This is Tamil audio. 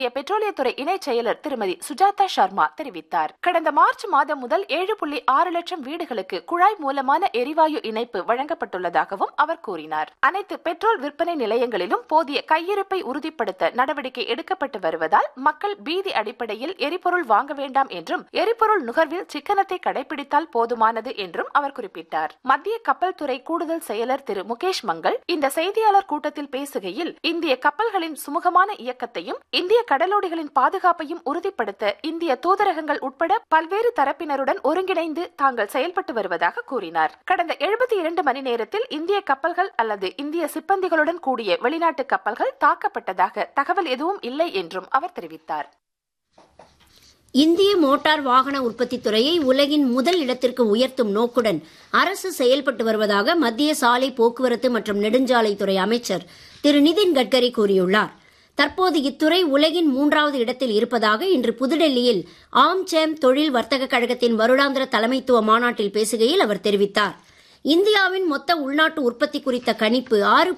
பெட்ரோலியத்துறை இணை செயலர் திருமதி சுஜாதா சர்மா தெரிவித்தார் கடந்த மார்ச் மாதம் முதல் ஏழு புள்ளி ஆறு லட்சம் வீடுகளுக்கு குழாய் மூலமான எரிவாயு இணைப்பு வழங்கப்பட்டுள்ளதாகவும் அவர் கூறினார் அனைத்து பெட்ரோல் விற்பனை நிலையங்களிலும் போதிய கையிருப்பை உறுதிப்படுத்த நடவடிக்கை எடுக்கப்பட்டு வருவதால் மக்கள் பீதி அடிப்படையில் எரிபொருள் வாங்க வேண்டாம் என்றும் எரிபொருள் நுகர்வில் சிக்கனத்தை கடைபிடித்தால் போதுமானது என்றும் அவர் குறிப்பிட்டார் மத்திய கப்பல் துறை கூடுதல் செயலர் திரு முகேஷ் மங்கள் இந்த செய்தியாளர் கூட்டத்தில் பேசுகையில் இந்திய கப்பல்களின் சுமூகமான இயக்கத்தையும் இந்திய கடலோடிகளின் பாதுகாப்பையும் உறுதிப்படுத்த இந்திய தூதரகங்கள் உட்பட பல்வேறு தரப்பினருடன் ஒருங்கிணைந்து தாங்கள் செயல்பட்டு வருவதாக கூறினார் கடந்த எழுபத்தி இரண்டு மணி நேரத்தில் இந்திய கப்பல்கள் அல்லது இந்திய சிப்பந்திகளுடன் கூடிய வெளிநாட்டு கப்பல்கள் தாக்கப்பட்டதாக தகவல் எதுவும் இல்லை என்றும் அவர் தெரிவித்தார் இந்திய மோட்டார் வாகன உற்பத்தி துறையை உலகின் முதல் இடத்திற்கு உயர்த்தும் நோக்குடன் அரசு செயல்பட்டு வருவதாக மத்திய சாலை போக்குவரத்து மற்றும் நெடுஞ்சாலைத்துறை அமைச்சர் திரு நிதின் கட்கரி கூறியுள்ளார் தற்போது இத்துறை உலகின் மூன்றாவது இடத்தில் இருப்பதாக இன்று புதுடெல்லியில் ஆம் சேம் தொழில் வர்த்தக கழகத்தின் வருடாந்திர தலைமைத்துவ மாநாட்டில் பேசுகையில் அவர் தெரிவித்தார் இந்தியாவின் மொத்த உள்நாட்டு உற்பத்தி குறித்த கணிப்பு ஆறு